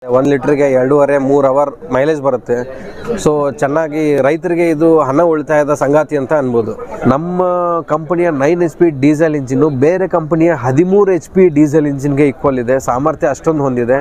ಒಂದು ಲೀಟ್ರಿಗೆ ಎರಡೂವರೆ ಮೂರು ಅವರ್ ಮೈಲೇಜ್ ಬರುತ್ತೆ ಸೊ ಚೆನ್ನಾಗಿ ರೈತರಿಗೆ ಇದು ಹಣ ಉಳಿತಾಯದ ಸಂಗಾತಿ ಅಂತ ಅನ್ಬೋದು ನಮ್ಮ ಕಂಪನಿಯ nine H P diesel engine ಬೇರೆ ಕಂಪನಿಯ ಹದಿಮೂರು ಎಚ್ ಪಿ ಡೀಸೆಲ್ ಇಂಜಿನ್ಗೆ ಈಕ್ವಲ್ ಇದೆ ಸಾಮರ್ಥ್ಯ ಅಷ್ಟೊಂದು ಹೊಂದಿದೆ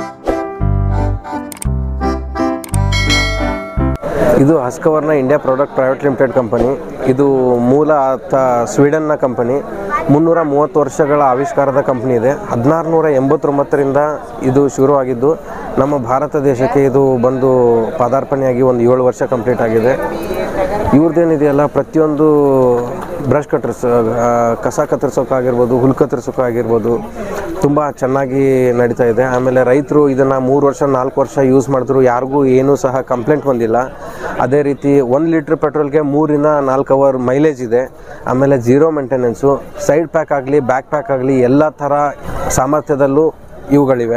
ಇದು ಹಸ್ಕವರ್ನ India product private limited company ಇದು ಮೂಲ ಆತ ಸ್ವೀಡನ್ನ ಕಂಪನಿ ಮುನ್ನೂರ ಮೂವತ್ತು ವರ್ಷಗಳ ಆವಿಷ್ಕಾರದ ಕಂಪನಿ ಇದೆ ಹದಿನಾರು ನೂರ ಎಂಬತ್ತೊಂಬತ್ತರಿಂದ ಇದು ಶುರುವಾಗಿದ್ದು ನಮ್ಮ ಭಾರತ ದೇಶಕ್ಕೆ ಇದು ಬಂದು ಪಾದಾರ್ಪಣೆಯಾಗಿ ಒಂದು ಏಳು ವರ್ಷ ಕಂಪ್ಲೀಟ್ ಆಗಿದೆ ಇವ್ರದ್ದೇನಿದೆಯಲ್ಲ ಪ್ರತಿಯೊಂದು ಬ್ರಷ್ ಕತ್ತರಿಸ ಕಸ ಕತ್ತರಿಸೋಕ್ಕಾಗಿರ್ಬೋದು ಹುಲ್ ಕತ್ತರಿಸೋಕ್ಕಾಗಿರ್ಬೋದು ತುಂಬ ಚೆನ್ನಾಗಿ ನಡೀತಾ ಇದೆ ಆಮೇಲೆ ರೈತರು ಇದನ್ನು ಮೂರು ವರ್ಷ ನಾಲ್ಕು ವರ್ಷ ಯೂಸ್ ಮಾಡಿದ್ರು ಯಾರಿಗೂ ಏನೂ ಸಹ ಕಂಪ್ಲೇಂಟ್ ಬಂದಿಲ್ಲ ಅದೇ ರೀತಿ ಒಂದು ಲೀಟ್ರ್ ಪೆಟ್ರೋಲ್ಗೆ ಮೂರಿಂದ ನಾಲ್ಕು ಅವರ್ ಮೈಲೇಜ್ ಇದೆ ಆಮೇಲೆ ಜೀರೋ ಮೇಂಟೆನೆನ್ಸು ಸೈಡ್ ಪ್ಯಾಕ್ ಆಗಲಿ ಬ್ಯಾಕ್ ಪ್ಯಾಕ್ ಆಗಲಿ ಎಲ್ಲ ಥರ ಸಾಮರ್ಥ್ಯದಲ್ಲೂ ಇವುಗಳಿವೆ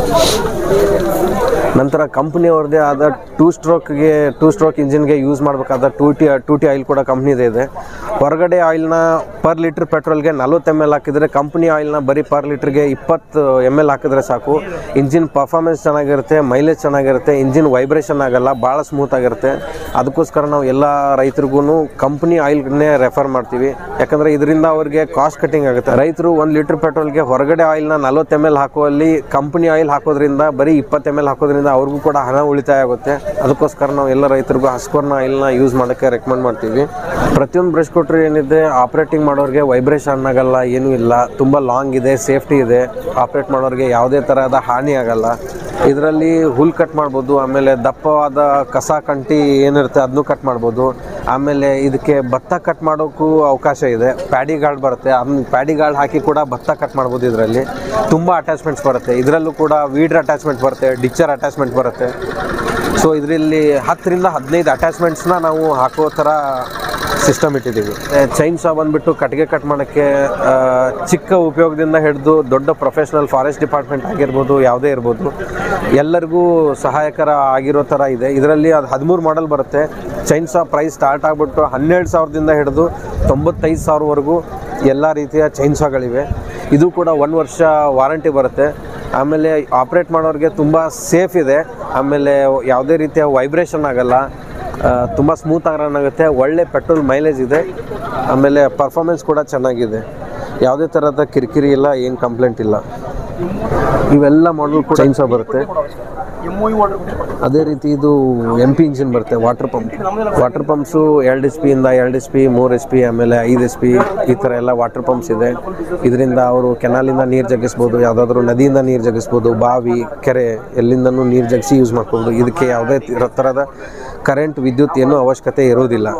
ನಂತರ ಕಂಪ್ನಿಯವ್ರದ್ದೇ ಆದ ಟೂ ಸ್ಟ್ರೋಕ್ಗೆ ಟೂ ಸ್ಟ್ರೋಕ್ ಇಂಜಿನ್ಗೆ ಯೂಸ್ ಮಾಡಬೇಕಾದ two T two T oil ಕೂಡ ಕಂಪ್ನಿದೇ ಇದೆ ಹೊರಗಡೆ ಆಯಿಲ್ನ ಪರ್ ಲೀಟ್ರ್ ಪೆಟ್ರೋಲ್ಗೆ ನಲ್ವತ್ತು ಎಮ್ ಎಲ್ ಹಾಕಿದರೆ ಕಂಪ್ನಿ ಆಯಿಲ್ನ ಬರೀ ಪರ್ ಲೀಟ್ರಿಗೆ ಇಪ್ಪತ್ತು ಎಮ್ ಎಲ್ ಹಾಕಿದ್ರೆ ಸಾಕು ಇಂಜಿನ್ ಪರ್ಫಾರ್ಮೆನ್ಸ್ ಚೆನ್ನಾಗಿರುತ್ತೆ ಮೈಲೇಜ್ ಚೆನ್ನಾಗಿರುತ್ತೆ ಇಂಜಿನ್ ವೈಬ್ರೇಷನ್ ಆಗಲ್ಲ ಭಾಳ ಸ್ಮೂತ್ ಆಗಿರುತ್ತೆ ಅದಕ್ಕೋಸ್ಕರ ನಾವು ಎಲ್ಲ ರೈತರಿಗೂ ಕಂಪ್ನಿ ಆಯಿಲ್ನೇ ರೆಫರ್ ಮಾಡ್ತೀವಿ ಯಾಕಂದರೆ ಇದರಿಂದ ಅವ್ರಿಗೆ ಕಾಸ್ಟ್ ಕಟ್ಟಿಂಗ್ ಆಗುತ್ತೆ ರೈತರು ಒಂದು ಲೀಟ್ರ್ ಪೆಟ್ರೋಲ್ಗೆ ಹೊರಗಡೆ ಆಯಿಲ್ನ ನಲ್ವತ್ತು ಎಮ್ ಎಲ್ ಹಾಕುವಲ್ಲಿ ಕಂಪ್ನಿ ಆಯಿಲ್ ಹಾಕೋದ್ರಿಂದ ಬರೀ ಇಪ್ಪತ್ತು ಎಮ್ ಎಲ್ ಹಾಕೋದ್ರಿಂದ ಅವ್ರಿಗೂ ಕೂಡ ಹಣ ಉಳಿತಾಯ ಆಗುತ್ತೆ ಅದಕ್ಕೋಸ್ಕರ ನಾವು ಎಲ್ಲ ರೈತರಿಗೂ ಹಸ್ಕೋರ್ನ ಆಯಿಲ್ನ ಯೂಸ್ ಮಾಡೋಕ್ಕೆ ರೆಕಮೆಂಡ್ ಮಾಡ್ತೀವಿ ಪ್ರತಿಯೊಂದು ಬ್ರಷ್ ಕೊಟ್ಟರೆ ಏನಿದೆ ಆಪ್ರೇಟಿಂಗ್ ಮಾಡೋರಿಗೆ ವೈಬ್ರೇಷನ್ ಆಗಲ್ಲ ಏನೂ ಇಲ್ಲ ತುಂಬ ಲಾಂಗ್ ಇದೆ ಸೇಫ್ಟಿ ಇದೆ ಆಪ್ರೇಟ್ ಮಾಡೋರಿಗೆ ಯಾವುದೇ ಥರದ ಹಾನಿ ಆಗಲ್ಲ ಇದರಲ್ಲಿ ಹುಲ್ ಕಟ್ ಮಾಡ್ಬೋದು ಆಮೇಲೆ ದಪ್ಪವಾದ ಕಸ ಕಂಟಿ ಏನಿರುತ್ತೆ ಅದನ್ನು ಕಟ್ ಮಾಡ್ಬೋದು ಆಮೇಲೆ ಇದಕ್ಕೆ ಭತ್ತ ಕಟ್ ಮಾಡೋಕ್ಕೂ ಅವಕಾಶ ಇದೆ ಪ್ಯಾಡಿ ಗಾರ್ಡ್ ಬರುತ್ತೆ ಅದನ್ನ ಪ್ಯಾಡಿ ಗಾರ್ಡ್ ಹಾಕಿ ಕೂಡ ಭತ್ತ ಕಟ್ ಮಾಡ್ಬೋದು ಇದರಲ್ಲಿ ತುಂಬ ಅಟ್ಯಾಚ್ಮೆಂಟ್ಸ್ ಬರುತ್ತೆ ಇದರಲ್ಲೂ ಕೂಡ ವೀಡ್ರ್ ಅಟ್ಯಾಚ್ಮೆಂಟ್ ಬರುತ್ತೆ ಡಿಚ್ಚರ್ ಅಟ್ಯಾಚ್ಮೆಂಟ್ ಬರುತ್ತೆ ಸೊ ಇದರಲ್ಲಿ ಹತ್ತರಿಂದ ಹದಿನೈದು ಅಟ್ಯಾಚ್ಮೆಂಟ್ಸ್ನ ನಾವು ಹಾಕೋ ಥರ ಸಿಸ್ಟಮ್ ಇಟ್ಟಿದ್ದೀವಿ ಚೈನ್ ಸಾ ಬಂದ್ಬಿಟ್ಟು ಕಟ್ಟಿಗೆ ಕಟ್ ಮಾಡೋಕ್ಕೆ ಆ, ಚಿಕ್ಕ ಉಪಯೋಗದಿಂದ ಹಿಡಿದು ದೊಡ್ಡ ಪ್ರೊಫೆಷ್ನಲ್ ಫಾರೆಸ್ಟ್ ಡಿಪಾರ್ಟ್ಮೆಂಟ್ ಆಗಿರ್ಬೋದು ಯಾವುದೇ ಇರ್ಬೋದು ಎಲ್ಲರಿಗೂ ಸಹಾಯಕರ ಆಗಿರೋ ಥರ ಇದೆ ಇದರಲ್ಲಿ ಅದು ಹದಿಮೂರು ಮಾಡೆಲ್ ಬರುತ್ತೆ ಚೈನ್ ಸಾ ಪ್ರೈಸ್ ಸ್ಟಾರ್ಟ್ ಆಗಿಬಿಟ್ಟು ಹನ್ನೆರಡು ಸಾವಿರದಿಂದ ಹಿಡಿದು ತೊಂಬತ್ತೈದು ಸಾವಿರವರೆಗೂ ಎಲ್ಲ ರೀತಿಯ ಚೈನ್ ಸಾಗಳಿವೆ ಇದು ಕೂಡ ಒಂದು ವರ್ಷ ವಾರಂಟಿ ಬರುತ್ತೆ ಆಮೇಲೆ ಆಪ್ರೇಟ್ ಮಾಡೋರಿಗೆ ತುಂಬ ಸೇಫ್ ಇದೆ ಆಮೇಲೆ ಯಾವುದೇ ರೀತಿಯ ವೈಬ್ರೇಷನ್ ಆಗಲ್ಲ ತುಂಬ ಸ್ಮೂತಾಗಿ ರನ್ ಆಗುತ್ತೆ ಒಳ್ಳೆ ಪೆಟ್ರೋಲ್ ಮೈಲೇಜ್ ಇದೆ ಆಮೇಲೆ ಪರ್ಫಾರ್ಮೆನ್ಸ್ ಕೂಡ ಚೆನ್ನಾಗಿದೆ ಯಾವುದೇ ಥರದ ಕಿರಿಕಿರಿ ಇಲ್ಲ ಏನು ಕಂಪ್ಲೇಂಟ್ ಇಲ್ಲ ಇವೆಲ್ಲ ಮಾಡಲ್ ಕೂಡ ಚೈನ್ಸ ಬರುತ್ತೆ ಅದೇ ರೀತಿ ಇದು ಎಮ್ ಪಿ ಇಂಜಿನ್ ಬರುತ್ತೆ ವಾಟರ್ ಪಂಪ್ ವಾಟರ್ ಪಂಪ್ಸು ಎರಡು ಎಚ್ ಪಿಯಿಂದ ಎರಡು ಎಚ್ ಪಿ ಮೂರು ಎಚ್ ಪಿ ಆಮೇಲೆ ಐದು ಎಚ್ ಪಿ ಈ ಥರ ಎಲ್ಲ ವಾಟರ್ ಪಂಪ್ಸ್ ಇದೆ ಇದರಿಂದ ಅವರು ಕೆನಾಲಿಂದ ನೀರು ಜಗಿಸ್ಬೋದು ಯಾವುದಾದ್ರೂ ನದಿಯಿಂದ ನೀರು ಜಗಿಸ್ಬೋದು ಬಾವಿ ಕೆರೆ ಎಲ್ಲಿಂದನೂ ನೀರು ಜಗಿಸಿ ಯೂಸ್ ಮಾಡ್ಬೋದು ಇದಕ್ಕೆ ಯಾವುದೇ ತಿ- ಥರದ ಕರೆಂಟ್ ವಿದ್ಯುತ್ ಏನೂ ಅವಶ್ಯಕತೆ ಇರೋದಿಲ್ಲ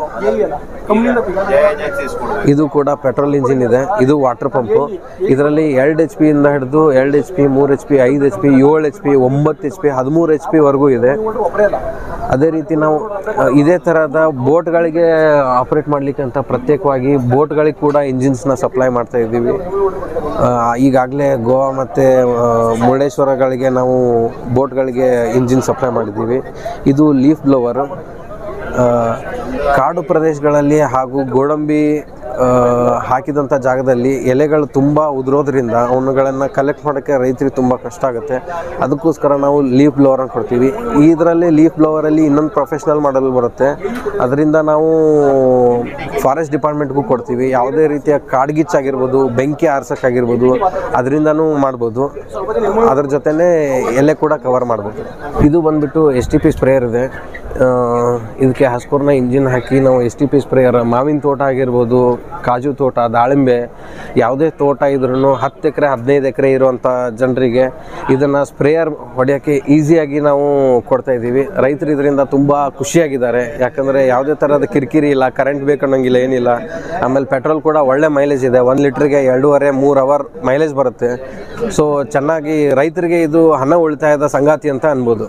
ಇದು ಕೂಡ ಪೆಟ್ರೋಲ್ ಇಂಜಿನ್ ಇದೆ ಇದು ವಾಟರ್ ಪಂಪು ಇದರಲ್ಲಿ ಎರಡು ಎಚ್ ಪಿಯಿಂದ ಹಿಡಿದು ಎರಡು ಎಚ್ ಪಿ ಮೂರು ಎಚ್ ಪಿ ಐದು ಎಚ್ ಪಿ ಏಳು ಎಚ್ ಪಿ ಒಂಬತ್ತು ಎಚ್ ಪಿ ಹದಿಮೂರು ಎಚ್ ಪಿವರೆಗೂ ಇದೆ ಅದೇ ರೀತಿ ನಾವು ಅ, ಇದೇ ಥರದ ಬೋಟ್ಗಳಿಗೆ ಆಪ್ರೇಟ್ ಮಾಡಲಿಕ್ಕೆ ಅಂತ ಪ್ರತ್ಯೇಕವಾಗಿ ಬೋಟ್ಗಳಿಗೆ ಕೂಡ ಇಂಜಿನ್ಸ್ನ ಸಪ್ಲೈ ಮಾಡ್ತಾ ಇದ್ದೀವಿ ಈಗಾಗಲೇ ಗೋವಾ ಮತ್ತು ಮುರುಡೇಶ್ವರಗಳಿಗೆ ನಾವು ಬೋಟ್ಗಳಿಗೆ ಇಂಜಿನ್ ಸಪ್ಲೈ ಮಾಡಿದ್ದೀವಿ ಇದು ಲೀಫ್ ಬ್ಲೋವರು ಆ, ಕಾಡು ಪ್ರದೇಶಗಳಲ್ಲಿ ಹಾಗೂ ಗೋಡಂಬಿ ಆ, ಹಾಕಿದಂಥ ಜಾಗದಲ್ಲಿ ಎಲೆಗಳು ತುಂಬ ಉದುರೋದ್ರಿಂದ ಅವನ್ನುಗಳನ್ನು ಕಲೆಕ್ಟ್ ಮಾಡೋಕ್ಕೆ ರೈತರಿಗೆ ತುಂಬ ಕಷ್ಟ ಆಗುತ್ತೆ ಅದಕ್ಕೋಸ್ಕರ ನಾವು ಲೀಫ್ ಬ್ಲೋವರನ್ನು ಕೊಡ್ತೀವಿ ಇದರಲ್ಲಿ ಲೀಫ್ ಬ್ಲೋವರಲ್ಲಿ ಇನ್ನೊಂದು ಪ್ರೊಫೆಷ್ನಲ್ ಮಾಡಲ್ ಬರುತ್ತೆ ಅದರಿಂದ ನಾವು ಫಾರೆಸ್ಟ್ ಡಿಪಾರ್ಟ್ಮೆಂಟ್ಗೂ ಕೊಡ್ತೀವಿ ಯಾವುದೇ ರೀತಿಯ ಕಾಡ್ಗಿಚ್ಚಾಗಿರ್ಬೋದು ಬೆಂಕಿ ಆರ್ಸೋಕ್ಕಾಗಿರ್ಬೋದು ಅದರಿಂದನೂ ಮಾಡ್ಬೋದು ಅದ್ರ ಜೊತೆನೇ ಎಲೆ ಕೂಡ ಕವರ್ ಮಾಡ್ಬೋದು ಇದು ಬಂದ್ಬಿಟ್ಟು ಎಸ್ ಟಿ ಪಿ ಸ್ಪ್ರೇಯರ್ ಇದೆ ಆ, ಇದಕ್ಕೆ ಹಸ್ಕೋರ್ನ ಇಂಜಿನ್ ಹಾಕಿ ನಾವು ಎಸ್ ಟಿ ಪಿ ಸ್ಪ್ರೇಯರ್ ಮಾವಿನ ತೋಟ ಆಗಿರ್ಬೋದು ಕಾಜು ತೋಟ ದಾಳಿಂಬೆ ಯಾವುದೇ ತೋಟ ಇದ್ರೂ ಹತ್ತು ಎಕರೆ ಹದಿನೈದು ಎಕರೆ ಇರುವಂಥ ಜನರಿಗೆ ಇದನ್ನು ಸ್ಪ್ರೇಯರ್ ಹೊಡೆಯೋಕ್ಕೆ ಈಸಿಯಾಗಿ ನಾವು ಕೊಡ್ತಾ ಇದ್ದೀವಿ ರೈತರು ಇದರಿಂದ ತುಂಬ ಖುಷಿಯಾಗಿದ್ದಾರೆ ಯಾಕಂದರೆ ಯಾವುದೇ ಥರದ ಕಿರಿಕಿರಿ ಇಲ್ಲ ಕರೆಂಟ್ ಬೇಕನ್ನೋಂಗಿಲ್ಲ ಏನಿಲ್ಲ ಆಮೇಲೆ ಪೆಟ್ರೋಲ್ ಕೂಡ ಒಳ್ಳೆ ಮೈಲೇಜ್ ಇದೆ ಒಂದು ಲೀಟ್ರಿಗೆ ಎರಡೂವರೆ ಮೂರು ಅವರ್ ಮೈಲೇಜ್ ಬರುತ್ತೆ ಸೊ ಚೆನ್ನಾಗಿ ರೈತರಿಗೆ ಇದು ಹಣ ಉಳಿತಾಯದ ಸಂಗಾತಿ ಅಂತ ಅನ್ಬೋದು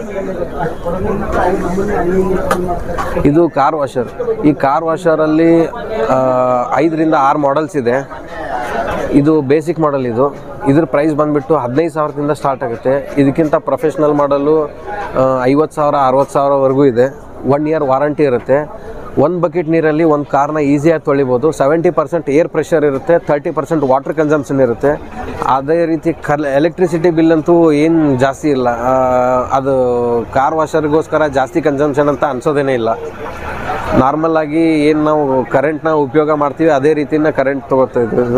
ಇದು ಕಾರ್ ವಾಷರ್ ಈ ಕಾರ್ ವಾಷರಲ್ಲಿ ಐದರಿಂದ ಆರು ಮಾಡೆಲ್ಸ್ ಇದೆ ಇದು ಬೇಸಿಕ್ ಮಾಡೆಲ್ ಇದು ಇದ್ರ ಪ್ರೈಸ್ ಬಂದುಬಿಟ್ಟು ಹದಿನೈದು ಸಾವಿರದಿಂದ ಸ್ಟಾರ್ಟ್ ಆಗುತ್ತೆ ಇದಕ್ಕಿಂತ ಪ್ರೊಫೆಷ್ನಲ್ ಮಾಡಲು ಐವತ್ತು ಸಾವಿರ ಅರವತ್ತು ಸಾವಿರವರೆಗೂ ಇದೆ ಒನ್ ಇಯರ್ ವಾರಂಟಿ ಇರುತ್ತೆ ಒಂದು ಬಕೆಟ್ ನೀರಲ್ಲಿ ಒಂದು ಕಾರ್ನ ಈಸಿಯಾಗಿ ತೊಳಿಬೋದು ಸೆವೆಂಟಿ ಪರ್ಸೆಂಟ್ ಏರ್ ಪ್ರೆಷರ್ ಇರುತ್ತೆ ತರ್ಟಿ ಪರ್ಸೆಂಟ್ ವಾಟರ್ ಕನ್ಸಂಪ್ಷನ್ ಇರುತ್ತೆ ಅದೇ ರೀತಿ ಕಲ್ ಎಲೆಕ್ಟ್ರಿಸಿಟಿ ಬಿಲ್ ಅಂತೂ ಏನು ಜಾಸ್ತಿ ಇಲ್ಲ ಆ, ಅದು ಕಾರ್ ವಾಷರ್ಗೋಸ್ಕರ ಜಾಸ್ತಿ ಕನ್ಸಂಪ್ಷನ್ ಅಂತ ಅನ್ಸೋದೇನೇ ಇಲ್ಲ ನಾರ್ಮಲ್ ಆಗಿ ಏನು ನಾವು ಕರೆಂಟ್ನ ಉಪಯೋಗ ಮಾಡ್ತೀವಿ ಅದೇ ರೀತಿನ ಕರೆಂಟ್ ತೊಗೋತಾ ಇದ್ದು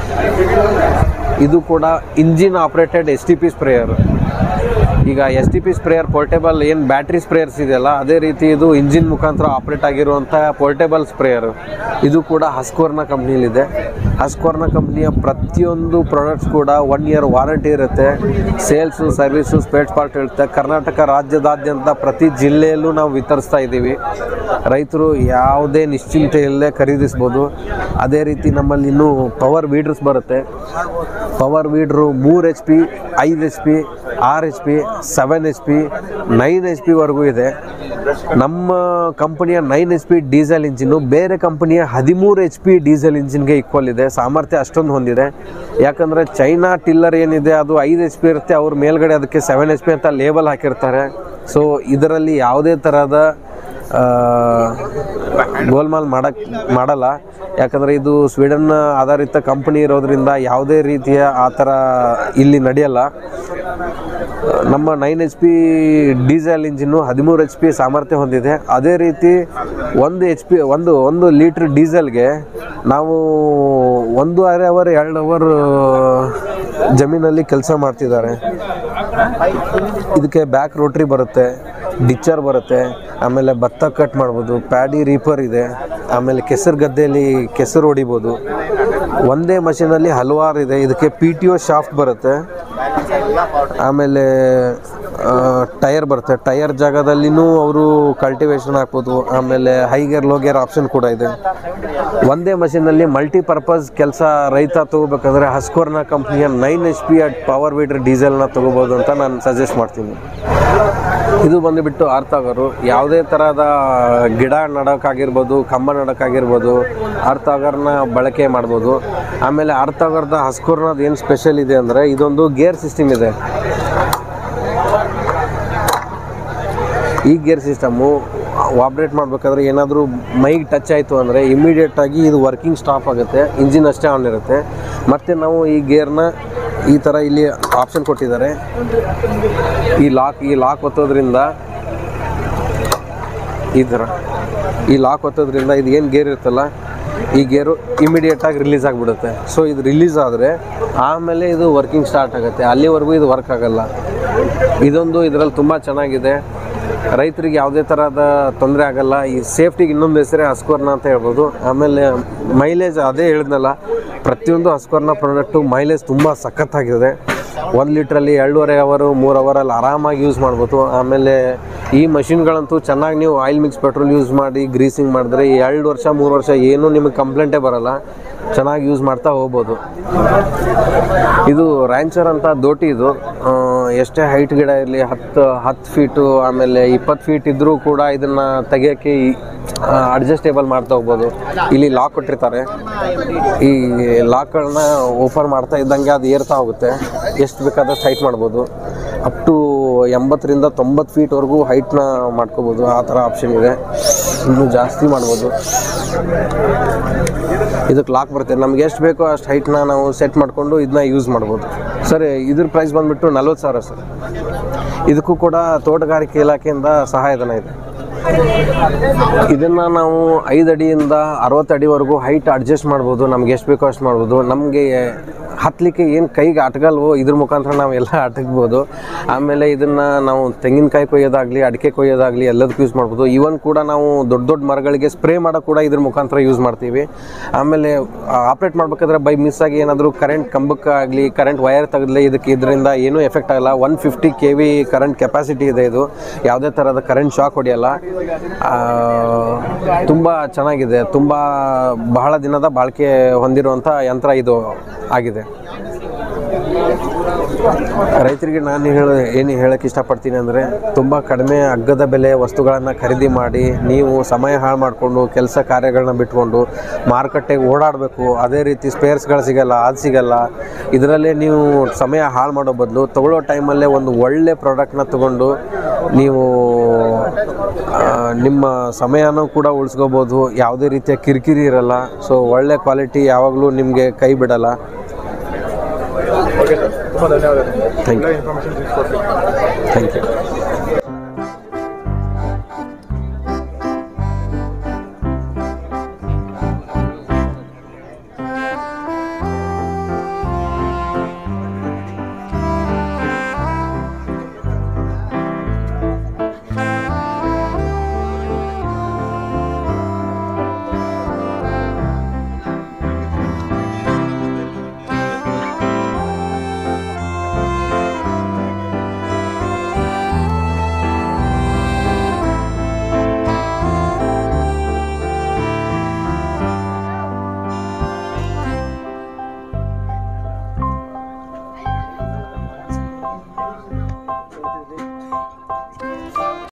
ಇದು ಕೂಡ engine operated S T P sprayer ಈಗ S T P sprayer portable ಏನು ಬ್ಯಾಟ್ರಿ ಸ್ಪ್ರೇಯರ್ಸ್ ಇದೆಯಲ್ಲ ಅದೇ ರೀತಿ ಇದು ಇಂಜಿನ್ ಮುಖಾಂತರ ಆಪ್ರೇಟ್ ಆಗಿರುವಂಥ ಪೋರ್ಟೇಬಲ್ ಸ್ಪ್ರೇಯರ್ ಇದು ಕೂಡ ಹಸ್ಕೋರ್ನ ಕಂಪ್ನಿಲಿದೆ ಹಸ್ಕೋರ್ನ ಕಂಪ್ನಿಯ ಪ್ರತಿಯೊಂದು ಪ್ರಾಡಕ್ಟ್ಸ್ ಕೂಡ ಒನ್ ಇಯರ್ ವಾರಂಟಿ ಇರುತ್ತೆ ಸೇಲ್ಸು ಸರ್ವಿಸು ಸ್ಪೇಟ್ ಪಾರ್ಟ್ ಇರುತ್ತೆ ಕರ್ನಾಟಕ ರಾಜ್ಯದಾದ್ಯಂತ ಪ್ರತಿ ಜಿಲ್ಲೆಯಲ್ಲೂ ನಾವು ವಿತರಿಸ್ತಾ ಇದ್ದೀವಿ ರೈತರು ಯಾವುದೇ ನಿಶ್ಚಿಂತೆ ಇಲ್ಲದೆ ಖರೀದಿಸ್ಬೋದು ಅದೇ ರೀತಿ ನಮ್ಮಲ್ಲಿ ಇನ್ನೂ ಪವರ್ ವೀಡ್ರಸ್ ಬರುತ್ತೆ ಪವರ್ ವೀಡ್ರು ಮೂರು ಎಚ್ ಪಿ ಐದು ಎಚ್ ಪಿ ಆರು H P seven H P nine H ಪಿವರೆಗೂ ಇದೆ ನಮ್ಮ ಕಂಪನಿಯ nine H P diesel engine ಬೇರೆ ಕಂಪನಿಯ ಹದಿಮೂರು ಎಚ್ ಪಿ ಡೀಸೆಲ್ ಇಂಜಿನ್ಗೆ ಈಕ್ವಲ್ ಇದೆ ಸಾಮರ್ಥ್ಯ ಅಷ್ಟೊಂದು ಹೊಂದಿದೆ ಯಾಕಂದರೆ ಚೈನಾ ಟಿಲ್ಲರ್ ಏನಿದೆ ಅದು ಐದು ಎಚ್ ಪಿ ಇರುತ್ತೆ ಅವ್ರ ಮೇಲ್ಗಡೆ ಅದಕ್ಕೆ ಸೆವೆನ್ ಎಚ್ ಪಿ ಅಂತ ಲೇಬಲ್ ಹಾಕಿರ್ತಾರೆ ಸೊ ಇದರಲ್ಲಿ ಯಾವುದೇ ಥರದ ಆ, ಗೋಲ್ಮಾಲ್ ಮಾಡಕ್ ಮಾಡಲ್ಲ ಯಾಕಂದರೆ ಇದು ಸ್ವೀಡನ್ ಆಧಾರಿತ ಕಂಪನಿ ಇರೋದ್ರಿಂದ ಯಾವುದೇ ರೀತಿಯ ಆ ಥರ ಇಲ್ಲಿ ನಡೆಯಲ್ಲ ನಮ್ಮ nine H P diesel engine ಹದಿಮೂರು ಎಚ್ ಪಿ ಸಾಮರ್ಥ್ಯ ಹೊಂದಿದೆ ಅದೇ ರೀತಿ ಒಂದು ಎಚ್ ಪಿ ಒಂದು ಒಂದು ಲೀಟ್ರ್ ಡೀಸೆಲ್ಗೆ ನಾವು ಒಂದೂವರೆ ಅವರ್ ಎರಡು ಅವರ್ ಜಮೀನಲ್ಲಿ ಕೆಲಸ ಮಾಡ್ತಿದ್ದಾರೆ ಇದಕ್ಕೆ ಬ್ಯಾಕ್ ರೋಟ್ರಿ ಬರುತ್ತೆ ಡಿಚ್ಚರ್ ಬರುತ್ತೆ ಆಮೇಲೆ ಭತ್ತ ಕಟ್ ಮಾಡ್ಬೋದು ಪ್ಯಾಡಿ ರೀಪರ್ ಇದೆ ಆಮೇಲೆ ಕೆಸರು ಗದ್ದೆಯಲ್ಲಿ ಕೆಸರು ಹೊಡಿಬೋದು ಒಂದೇ ಮಷೀನಲ್ಲಿ ಹಲವಾರು ಇದೆ ಇದಕ್ಕೆ ಪಿ ಟಿ ಒ ಶಾಫ್ಟ್ ಬರುತ್ತೆ ಆಮೇಲೆ ಟೈರ್ ಬರುತ್ತೆ ಟೈರ್ ಜಾಗದಲ್ಲಿನೂ ಅವರು ಕಲ್ಟಿವೇಶನ್ ಹಾಕ್ಬೋದು ಆಮೇಲೆ high gear low gear option ಕೂಡ ಇದೆ ಒಂದೇ ಮಷೀನಲ್ಲಿ ಮಲ್ಟಿಪರ್ಪಸ್ ಕೆಲಸ ರೈತ ತೊಗೋಬೇಕಂದ್ರೆ ಹಸ್ಕೋರ್ನ ಕಂಪ್ನಿಯ nine H P at power weeder ಡೀಸೆಲ್ನ ತೊಗೋಬೋದು ಅಂತ ನಾನು ಸಜೆಸ್ಟ್ ಮಾಡ್ತೀನಿ ಇದು ಬಂದುಬಿಟ್ಟು ಆರ್ತಗರು ಯಾವುದೇ ಥರದ ಗಿಡ ನಡೋಕ್ಕಾಗಿರ್ಬೋದು ಕಂಬ ನಡೋಕ್ಕಾಗಿರ್ಬೋದು ಆರ್ತಗರ್ನ ಬಳಕೆ ಮಾಡ್ಬೋದು ಆಮೇಲೆ ಆರ್ತಗರ್ದ ಹಸ್ಕೋರ್ನದ್ದು ಏನು ಸ್ಪೆಷಲ್ ಇದೆ ಅಂದರೆ ಇದೊಂದು ಗೇರ್ ಸಿಸ್ಟಮ್ ಇದೆ ಈ ಗೇರ್ ಸಿಸ್ಟಮು ಆಪ್ರೇಟ್ ಮಾಡಬೇಕಾದ್ರೆ ಏನಾದರೂ ಮೈಗೆ ಟಚ್ ಆಯಿತು ಅಂದರೆ ಇಮಿಡಿಯೇಟಾಗಿ ಇದು ವರ್ಕಿಂಗ್ ಸ್ಟಾಪ್ ಆಗುತ್ತೆ ಇಂಜಿನ್ ಅಷ್ಟೇ ಆನ್ ಇರುತ್ತೆ ಮತ್ತು ನಾವು ಈ ಗೇರ್ನ ಈ ಥರ ಇಲ್ಲಿ ಆಪ್ಷನ್ ಕೊಟ್ಟಿದ್ದಾರೆ ಈ ಲಾಕ್ ಈ ಲಾಕ್ ಒತ್ತೋದ್ರಿಂದ ಈ ಥರ ಈ ಲಾಕ್ ಒತ್ತೋದ್ರಿಂದ ಇದು ಏನು ಗೇರ್ ಇರುತ್ತಲ್ಲ ಈ ಗೇರು ಇಮಿಡಿಯೇಟಾಗಿ ರಿಲೀಸ್ ಆಗಿಬಿಡುತ್ತೆ ಸೊ ಇದು ರಿಲೀಸ್ ಆದರೆ ಆಮೇಲೆ ಇದು ವರ್ಕಿಂಗ್ ಸ್ಟಾರ್ಟ್ ಆಗುತ್ತೆ ಅಲ್ಲಿವರೆಗೂ ಇದು ವರ್ಕ್ ಆಗಲ್ಲ ಇದೊಂದು ಇದರಲ್ಲಿ ತುಂಬ ಚೆನ್ನಾಗಿದೆ ರೈತರಿಗೆ ಯಾವುದೇ ಥರದ ತೊಂದರೆ ಆಗಲ್ಲ ಈ ಸೇಫ್ಟಿಗೆ ಇನ್ನೊಂದು ಹೆಸರೇ ಹಸ್ಕೋರ್ನ ಅಂತ ಹೇಳ್ಬೋದು ಆಮೇಲೆ ಮೈಲೇಜ್ ಅದೇ ಹೇಳಿದ್ನಲ್ಲ ಪ್ರತಿಯೊಂದು ಹಸ್ಕೋರ್ನ ಪ್ರಾಡಕ್ಟು ಮೈಲೇಜ್ ತುಂಬ ಸಖತ್ತಾಗಿದೆ ಒಂದು ಲೀಟ್ರಲ್ಲಿ ಎರಡೂವರೆ ಅವರು ಮೂರು ಅವರಲ್ಲಿ ಆರಾಮಾಗಿ ಯೂಸ್ ಮಾಡ್ಬೋದು ಆಮೇಲೆ ಈ ಮಷಿನ್ಗಳಂತೂ ಚೆನ್ನಾಗಿ ನೀವು ಆಯಿಲ್ ಮಿಕ್ಸ್ ಪೆಟ್ರೋಲ್ ಯೂಸ್ ಮಾಡಿ ಗ್ರೀಸಿಂಗ್ ಮಾಡಿದ್ರೆ ಈ ಎರಡು ವರ್ಷ ಮೂರು ವರ್ಷ ಏನೂ ನಿಮಗೆ ಕಂಪ್ಲೇಂಟೇ ಬರಲ್ಲ ಚೆನ್ನಾಗಿ ಯೂಸ್ ಮಾಡ್ತಾ ಹೋಗ್ಬೋದು ಇದು ರ್ಯಾಂಚರ್ ಅಂತ ದೋಟಿ ಇದು ಆ, ಎಷ್ಟೇ ಹೈಟ್ ಗಿಡ ಇರಲಿ ಹತ್ತು ಹತ್ತು ಫೀಟು ಆಮೇಲೆ ಇಪ್ಪತ್ತು ಫೀಟ್ ಇದ್ದರೂ ಕೂಡ ಇದನ್ನು ತೆಗಿಯೋಕ್ಕೆ ಅಡ್ಜಸ್ಟೇಬಲ್ ಮಾಡ್ತಾ ಹೋಗ್ಬೋದು ಇಲ್ಲಿ ಲಾಕ್ ಕೊಟ್ಟಿರ್ತಾರೆ ಈ ಲಾಕ್ಗಳನ್ನ ಓಪನ್ ಮಾಡ್ತಾ ಇದ್ದಂಗೆ ಅದು ಏರ್ತಾ ಹೋಗುತ್ತೆ ಎಷ್ಟು ಬೇಕಾದಷ್ಟು ಹೈಟ್ ಮಾಡ್ಬೋದು ಅಪ್ ಟು ಎಂಬತ್ತರಿಂದ ತೊಂಬತ್ತು ಫೀಟ್ವರೆಗೂ ಹೈಟ್ನ ಮಾಡ್ಕೋಬೋದು ಆ ಥರ ಆಪ್ಷನ್ ಇದೆ ಇನ್ನೂ ಜಾಸ್ತಿ ಮಾಡ್ಬೋದು ಇದಕ್ಕೆ ಲಾಕ್ ಬರುತ್ತೆ ನಮ್ಗೆ ಎಷ್ಟು ಬೇಕೋ ಅಷ್ಟು ಹೈಟ್ನ ನಾವು ಸೆಟ್ ಮಾಡಿಕೊಂಡು ಇದನ್ನ ಯೂಸ್ ಮಾಡ್ಬೋದು ಸರ್ ಇದ್ರ ಪ್ರೈಸ್ ಬಂದುಬಿಟ್ಟು ನಲ್ವತ್ತು ಸಾವಿರ ಸರ್ ಇದಕ್ಕೂ ಕೂಡ ತೋಟಗಾರಿಕೆ ಇಲಾಖೆಯಿಂದ ಸಹಾಯಧನ ಇದೆ ಇದನ್ನು ನಾವು ಐದು ಅಡಿಯಿಂದ ಅರವತ್ತು ಅಡಿವರೆಗೂ ಹೈಟ್ ಅಡ್ಜಸ್ಟ್ ಮಾಡ್ಬೋದು ನಮ್ಗೆ ಎಷ್ಟು ಬೇಕೋ ಅಷ್ಟು ಮಾಡ್ಬೋದು ನಮಗೆ ಹತ್ತಲಿಕ್ಕೆ ಏನು ಕೈಗೆ ಅಟಗಲ್ವೋ ಇದ್ರ ಮುಖಾಂತರ ನಾವು ಎಲ್ಲ ಅಟಕ್ಬೋದು ಆಮೇಲೆ ಇದನ್ನು ನಾವು ತೆಂಗಿನಕಾಯಿ ಕೊಯ್ಯೋದಾಗಲಿ ಅಡಿಕೆ ಕೊಯ್ಯೋದಾಗಲಿ ಎಲ್ಲದಕ್ಕೂ ಯೂಸ್ ಮಾಡ್ಬೋದು ಇವನ್ ಕೂಡ ನಾವು ದೊಡ್ಡ ದೊಡ್ಡ ಮರಗಳಿಗೆ ಸ್ಪ್ರೇ ಮಾಡೋಕೆ ಕೂಡ ಇದ್ರ ಮುಖಾಂತರ ಯೂಸ್ ಮಾಡ್ತೀವಿ ಆಮೇಲೆ ಆಪ್ರೇಟ್ ಮಾಡ್ಬೇಕಾದ್ರೆ ಬೈ ಮಿಸ್ ಆಗಿ ಏನಾದರೂ ಕರೆಂಟ್ ಕಂಬಕ್ಕಾಗಲಿ ಕರೆಂಟ್ ವೈರ್ ತೆಗೆದ್ಲೆ ಇದಕ್ಕೆ ಇದರಿಂದ ಏನೂ ಎಫೆಕ್ಟ್ ಆಗಲ್ಲ one fifty K V current capacity ಇದೆ ಇದು ಯಾವುದೇ ಥರದ ಕರೆಂಟ್ ಶಾಕ್ ಹೊಡೆಯಲ್ಲ ತುಂಬ ಚೆನ್ನಾಗಿದೆ ತುಂಬ ಬಹಳ ದಿನದ ಬಾಳಿಕೆ ಹೊಂದಿರುವಂಥ ಯಂತ್ರ ಇದು ಆಗಿದೆ ರೈತರಿಗೆ ನಾನು ಹೇಳ ಏನು ಹೇಳಕ್ಕೆ ಇಷ್ಟಪಡ್ತೀನಿ ಅಂದರೆ ತುಂಬ ಕಡಿಮೆ ಅಗ್ಗದ ಬೆಲೆ ವಸ್ತುಗಳನ್ನು ಖರೀದಿ ಮಾಡಿ ನೀವು ಸಮಯ ಹಾಳು ಮಾಡಿಕೊಂಡು ಕೆಲಸ ಕಾರ್ಯಗಳನ್ನ ಬಿಟ್ಕೊಂಡು ಮಾರುಕಟ್ಟೆಗೆ ಓಡಾಡಬೇಕು ಅದೇ ರೀತಿ ಸ್ಪೇರ್ಸ್ಗಳು ಸಿಗಲ್ಲ ಅದು ಸಿಗಲ್ಲ ಇದರಲ್ಲೇ ನೀವು ಸಮಯ ಹಾಳು ಮಾಡೋ ಬದಲು ತಗೊಳ್ಳೋ ಟೈಮಲ್ಲೇ ಒಂದು ಒಳ್ಳೆ ಪ್ರಾಡಕ್ಟ್ನ ತಗೊಂಡು ನೀವು ನಿಮ್ಮ ಸಮಯನೂ ಕೂಡ ಉಳಿಸ್ಕೋಬೋದು ಯಾವುದೇ ರೀತಿಯ ಕಿರಿಕಿರಿ ಇರಲ್ಲ ಸೊ ಒಳ್ಳೆ ಕ್ವಾಲಿಟಿ ಯಾವಾಗಲೂ ನಿಮಗೆ ಕೈ ಬಿಡಲ್ಲ ಓಕೆ ಸರ್ ತುಂಬ ಧನ್ಯವಾದ Thank you. ಎಲ್ಲ ಇನ್ಫಾರ್ಮೇಷನ್ ತಿಳಿಸ್ಕೊಡ್ತೀನಿ ಥ್ಯಾಂಕ್ ಯು